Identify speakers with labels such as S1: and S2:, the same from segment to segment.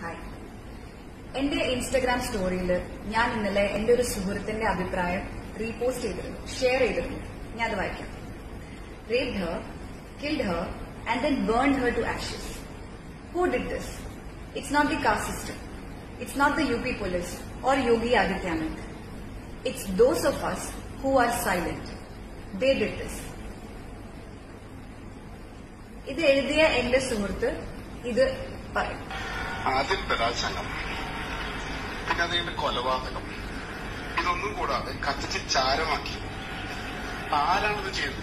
S1: Hi എന്റെ Instagram സ്റ്റോറിയിൽ ഞാൻ ഇന്നലെ എന്റെ ഒരു സുഹൃത്തിന്റെ അഭിപ്രായം റീപോസ്റ്റ് ചെയ്തിരുന്നു ഷെയർ ചെയ്തിരുന്നു ഞാൻ അത് വായിക്കാം raped her, killed her, and then burned her to ashes. Who did this? It's not the caste system. It's not the UP police or Yogi Adityanath. It's those of us who are silent. They did this. ഇത് എഴുതിയ എന്റെ സുഹൃത്ത് ഇത് പറയും
S2: ആദ്യം ബലാത്സംഗം പിന്നെ അത് കഴിഞ്ഞ് കൊലപാതകം ഇതൊന്നും കൂടാതെ കത്തിച്ച് ചാരമാക്കി ആരാണിത് ചെയ്തത്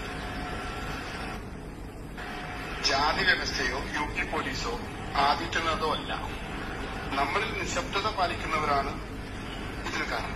S2: ജാതി വ്യവസ്ഥയോ യു പി പോലീസോ ആദിത്യനാഥോ അല്ല നമ്മളിൽ നിശബ്ദത പാലിക്കുന്നവരാണ് ഇതിന് കാരണം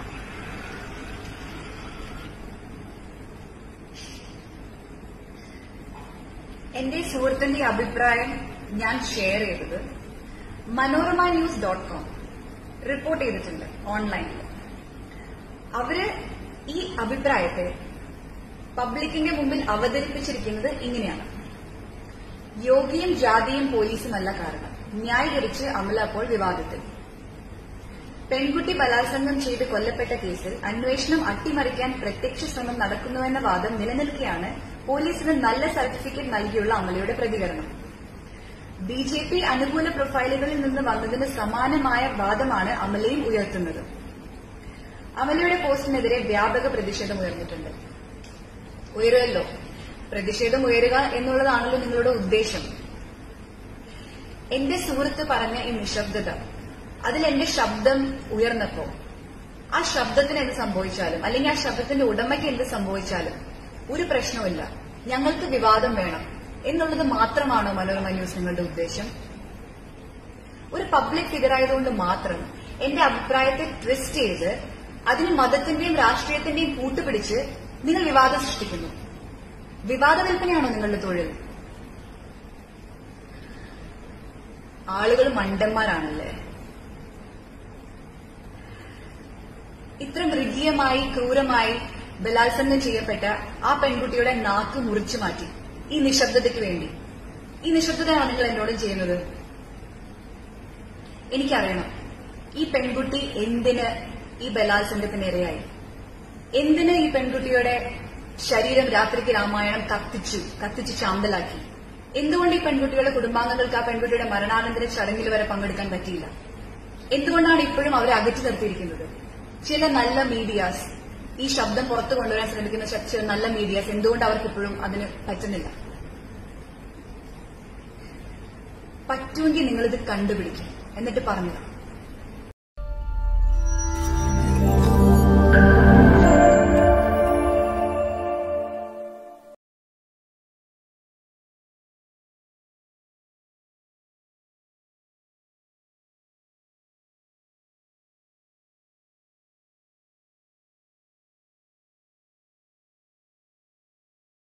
S1: എന്റെ സുഹൃത്തിന്റെ അഭിപ്രായം ഞാൻ ഷെയർ ചെയ്തത് Manorama news dot com report ചെയ്തിട്ടുണ്ട് ഓൺലൈനിൽ അവര് ഈ അഭിപ്രായത്തെ പബ്ലിക്കിന്റെ മുമ്പിൽ അവതരിപ്പിച്ചിരിക്കുന്നത് ഇങ്ങനെയാണ് യോഗിയും ജാതിയും പോലീസുമല്ല കാരണം ന്യായീകരിച്ച് അമല അപ്പോൾ വിവാദത്തിൽ പെൺകുട്ടി ബലാത്സംഗം ചെയ്ത് കൊല്ലപ്പെട്ട കേസിൽ അന്വേഷണം അട്ടിമറിക്കാൻ പ്രത്യക്ഷ ശ്രമം നടക്കുന്നുവെന്ന വാദം നിലനിൽക്കെയാണ് പോലീസിന് നല്ല സർട്ടിഫിക്കറ്റ് നൽകിയുള്ള അമലയുടെ പ്രതികരണം ബി ജെ പി അനുകൂല പ്രൊഫൈലുകളിൽ നിന്ന് വന്നതിന് സമാനമായ വാദമാണ് അമലയും ഉയർത്തുന്നത് അമലയുടെ പോസ്റ്റിനെതിരെ വ്യാപക പ്രതിഷേധം ഉയർന്നിട്ടുണ്ട് ഉയരുമല്ലോ പ്രതിഷേധം ഉയരുക എന്നുള്ളതാണല്ലോ നിങ്ങളുടെ ഉദ്ദേശം എന്റെ സുഹൃത്ത് പറഞ്ഞ ഈ നിശബ്ദത അതിൽ എന്റെ ശബ്ദം ഉയർന്നപ്പോ ആ ശബ്ദത്തിന് എന്ത് സംഭവിച്ചാലും അല്ലെങ്കിൽ ആ ശബ്ദത്തിന്റെ ഉടമയ്ക്ക് എന്ത് സംഭവിച്ചാലും ഒരു പ്രശ്നവുമില്ല ഞങ്ങൾക്ക് വിവാദം വേണം എന്നുള്ളത് മാത്രമാണോ മനോരമ ന്യൂസ് നിങ്ങളുടെ ഉദ്ദേശം ഒരു പബ്ലിക് ഫിഗർ ആയതുകൊണ്ട് മാത്രം എന്റെ അഭിപ്രായത്തെ ട്വിസ്റ്റ് ചെയ്ത് അതിന് മതത്തിന്റെയും രാഷ്ട്രീയത്തിന്റെയും കൂട്ടുപിടിച്ച് നിങ്ങൾ വിവാദം സൃഷ്ടിക്കുന്നു വിവാദ വിൽപ്പനയാണോ നിങ്ങളുടെ തൊഴിൽ ആളുകൾ മണ്ടന്മാരാണല്ലേ ഇത്ര മൃഗീയമായി ക്രൂരമായി ബലാത്സംഗം ചെയ്യപ്പെട്ട ആ പെൺകുട്ടിയുടെ നാക്ക് മുറിച്ചു മാറ്റി ഈ നിശബ്ദതയ്ക്ക് വേണ്ടി ഈ നിശബ്ദതയാണ് നിങ്ങൾ എന്നോടും ചെയ്യുന്നത് എനിക്കറിയണം ഈ പെൺകുട്ടി എന്തിന് ഈ ബലാത്സംഗത്തിന് ഇരയായി എന്തിന് ഈ പെൺകുട്ടിയുടെ ശരീരം രാത്രിക്ക് രാമായണം കത്തിച്ചു കത്തിച്ച് ചാമ്പലാക്കി എന്തുകൊണ്ട് ഈ പെൺകുട്ടിയുടെ കുടുംബാംഗങ്ങൾക്ക് ആ പെൺകുട്ടിയുടെ മരണാനന്തര ചടങ്ങിൽ വരെ പങ്കെടുക്കാൻ പറ്റിയില്ല എന്തുകൊണ്ടാണ് ഇപ്പോഴും അവരെ അകറ്റി നിർത്തിയിരിക്കുന്നത് ചില നല്ല മീഡിയാസ് ഈ ശബ്ദം പുറത്തു കൊണ്ടുവരാൻ ശ്രമിക്കുന്ന ച- ചില നല്ല മീഡിയാസ് എന്തുകൊണ്ട് അവർക്ക് ഇപ്പോഴും അതിന് പറ്റുന്നില്ല പറ്റുമെങ്കിൽ നിങ്ങളിത് കണ്ടുപിടിക്കും എന്നിട്ട് പറഞ്ഞു